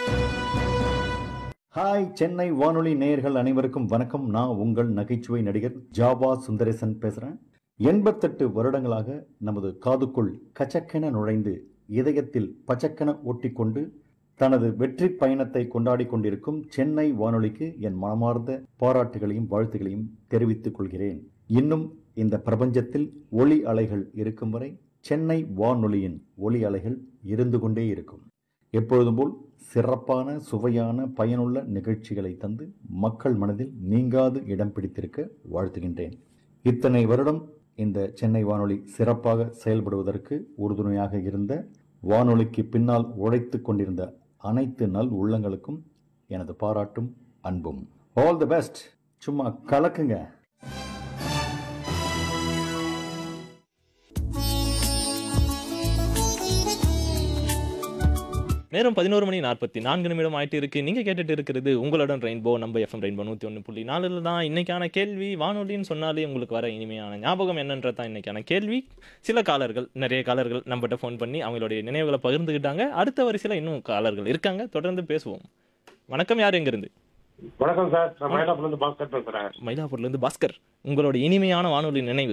Hi Chennai வானொலி நேயர்கள் அனைவருக்கும் வணக்கம் நான் உங்கள் நகைச்சுவை நடிகர் ஜாவா சுந்தரேசன் பேசுகிறேன் எண்பத்தெட்டு வருடங்களாக நமது காதுக்குள் கச்சக்கென நுழைந்து இதயத்தில் பச்சக்கென ஒட்டிக்கொண்டு தனது வெற்றி பயணத்தை கொண்டாடி கொண்டிருக்கும் சென்னை வானொலிக்கு என் மனமார்ந்த பாராட்டுகளையும் வாழ்த்துகளையும் தெரிவித்துக் கொள்கிறேன் இன்னும் இந்த பிரபஞ்சத்தில் ஒளி அலைகள் இருக்கும் வரை சென்னை வானொலியின் ஒளி அலைகள் இருந்து கொண்டே இருக்கும் எப்பொழுதும் போல் சிறப்பான சுவையான பயனுள்ள நிகழ்ச்சிகளை தந்து மக்கள் மனதில் நீங்காது இடம் பிடித்திருக்க வாழ்த்துகின்றேன் இத்தனை வருடம் இந்த சென்னை வானொலி சிறப்பாக செயல்படுவதற்கு உறுதுணையாக இருந்த வானொலிக்கு பின்னால் உழைத்து கொண்டிருந்த அனைத்து நல் உள்ளங்களுக்கும் எனது பாராட்டும் அன்பும் ஆல் தி பெஸ்ட் சும்மா கலக்குங்க நேரம் பதினோரு மணி நாற்பத்தி நான்கு நிமிடம் ஆயிட்டு இருக்கு நீங்க கேட்டுட்டு இருக்கிறது உங்களுடன் ரெயின்போ நம்ம எஃப்எம் ரெயின்போ நூத்தி ஒன்று புள்ளி நாலுல தான் இன்னைக்கான கேள்வி வானொலின்னு சொன்னாலே உங்களுக்கு வர இனிமையான ஞாபகம் என்னன்றது தான் இன்னைக்கான கேள்வி சில காலர்கள் நிறைய காலர்கள் நம்மகிட்ட ஃபோன் பண்ணி அவங்களுடைய நினைவுகளை பகிர்ந்துக்கிட்டாங்க அடுத்த வரிசையில் இன்னும் காலர்கள் இருக்காங்க தொடர்ந்து பேசுவோம் வணக்கம் யார் எங்கிருந்து வணக்கம் சார் நான் மயிலாப்பூர்ல இருந்து பாஸ்கர் பேசுறேன் மயிலாப்பூர்ல இருந்து பாஸ்கர் உங்களோட இனிமையான வானொலி நினைவு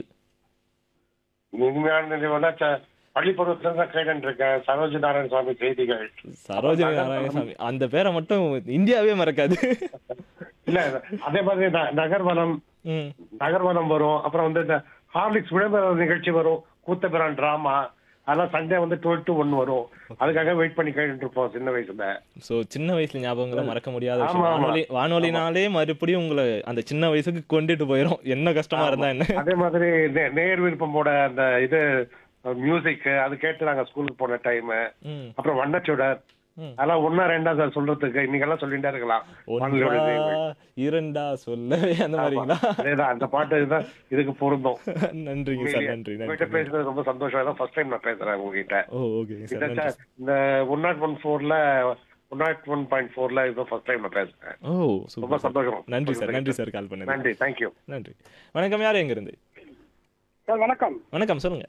இனிமையான நினைவுனா ச- பள்ளிப்பருவத்துல இருந்து கேட்டு இருக்கேன் சரோஜ நாராயண சுவாமி செய்திகள் சரோஜினி நாராயணசாமி அந்த பேரை மட்டும் இந்தியாவே மறக்காது இல்ல அதே மாதிரி ந- நகர்வனம் ம் நகர்வனம் வரும் அப்புறம் வந்து இந்த ஹார்லிக்ஸ் விளம்பர நிகழ்ச்சி வரும் கூத்தபிரான் டிராமா அதெல்லாம் சண்டே வந்து டுவெல் டு ஒன் வரும் அதுக்காக வெயிட் பண்ணி கேட்டுட்டு இருப்போம் சின்ன வயசுல சோ சின்ன வயசுல ஞாபகங்களை மறக்க முடியாத விஷயம் ஆமா, ஆமா. வானொலி வானொலினாலே மறுபடியும் உங்களை அந்த சின்ன வயசுக்கு கொண்டுட்டு போயிடும் என்ன கஷ்டமா இருந்தா என்ன அதே மாதிரி நே- நேர் விருப்பமோட அந்த இது மியூசிக் அது கேட்டு நாங்க ஸ்கூலுக்கு போன டைம் ம் அப்புறம் வண்ணச்சுடர் ம். அதெல்லாம் ஒன்னா ரெண்டா சார் சொல்றதுக்கு இன்னைக்கெல்லாம் சொல்லிட்டே இருக்கலாம் வானொலியோட ஒன்றா நினைவுகள். இரண்டா சொல்லவே அந்த மாதிரிங்களா அதேதான் அந்த பாட்டு இதுதான் இதுக்கு பொருந்தும் நன்றிங்க சார் நன்றி உங்ககிட்ட நன்றி பேசுறது ரொம்ப சந்தோஷம் தான் ஃபர்ஸ்ட் டைம் நான் பேசுறேன் உங்ககிட்ட ஓ ஓகே இந்த சார் நன்றி ச- இந்த ஒன் நாட் ஒன் ஃபோர்ல ஒன் நாட் ஒன் பாயிண்ட் ஃபோர்ல இதுதான் ஃபர்ஸ்ட் டைம் நான் பேசுறேன் ஓ ரொம்ப சூப்பர் சார் சந்தோஷம் நன்றி சார் நன்றி சார் கால் பண்ணது நன்றி தேங்க்யூ நன்றி வணக்கம் யார் எங்க இருந்து சார் வணக்கம் வணக்கம் சொல்லுங்க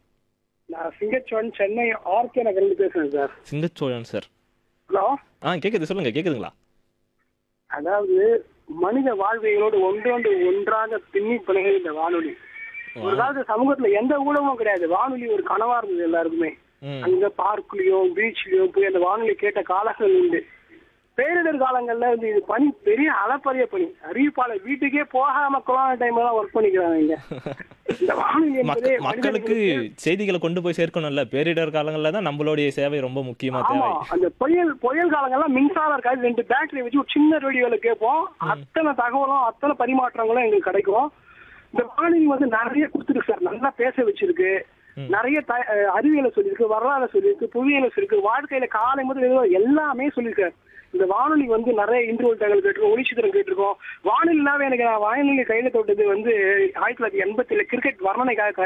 நான் சிங்கச்சோன் சென்னை ஆர்கே நகர்லேருந்து பேசுறேன் சார் சிங்கச்சோழன் சார் ஹலோ ஆ கேக்குது சொல்லுங்க கேக்குதுங்களா அதாவது மனித வாழ்வியலோடு ஒன்றோடு ஒன்றாக பின்னி பிணைய இந்த வானொலி ஒரு காலத்து சமூகத்துல எந்த ஊடகமும் கிடையாது வானொலி ஒரு கனவா இருந்தது எல்லாருக்குமே ம் அங்க பார்க்லயும் பீச்லயும் போய் அந்த வானொலி கேட்ட காலங்கள் உண்டு பேரிடர் காலங்கள்ல வந்து இது பணி பெரிய அளப்பரிய பணி அறிவிப்பாளர் வீட்டுக்கே போகாம கொரோனா டைம் எல்லாம் ஒர்க் பண்ணிக்கிறாங்க இங்க இந்த வானொலி என்பதே மக்க- மக்களுக்கு மனிதர்களுக்கு செய்திகளை கொண்டு போய் சேர்க்கணும்ல பேரிடர் காலங்கள்ல தான் நம்மளுடைய சேவை ரொம்ப முக்கியமா ஆமா தேவை அந்த புயல் புயல் காலங்கள்லாம் மின்சாரம் இருக்காது ரெண்டு பேட்டரி வச்சு ஒரு சின்ன ரேடியோல கேட்போம் அத்தனை தகவலும் அத்தனை பரிமாற்றங்களும் எங்களுக்கு கிடைக்கும் இந்த வானொலி வந்து நிறைய கொடுத்துருக்கு சார் நல்லா பேச வச்சிருக்கு நிறைய த- அஹ் அறிவியலை சொல்லியிருக்கு வரலாறு சொல்லியிருக்கு புவியியலை சொல்லியிருக்கு வாழ்க்கையில காலை முதல் இரவு எல்லாமே சொல்லியிருக்கு இந்த வானொலி வந்து நிறைய இன்டர்வல் தகவல் கேட்டிருக்கோம் ஒளிச்சித்திரம் கேட்டிருக்கோம் வானொலினாவே எனக்கு நான் வானொலி கையில தொட்டது வந்து ஆயிரத்தி தொள்ளாயிரத்தி எண்பத்தி கிரிக்கெட் வர்ணனைக்காக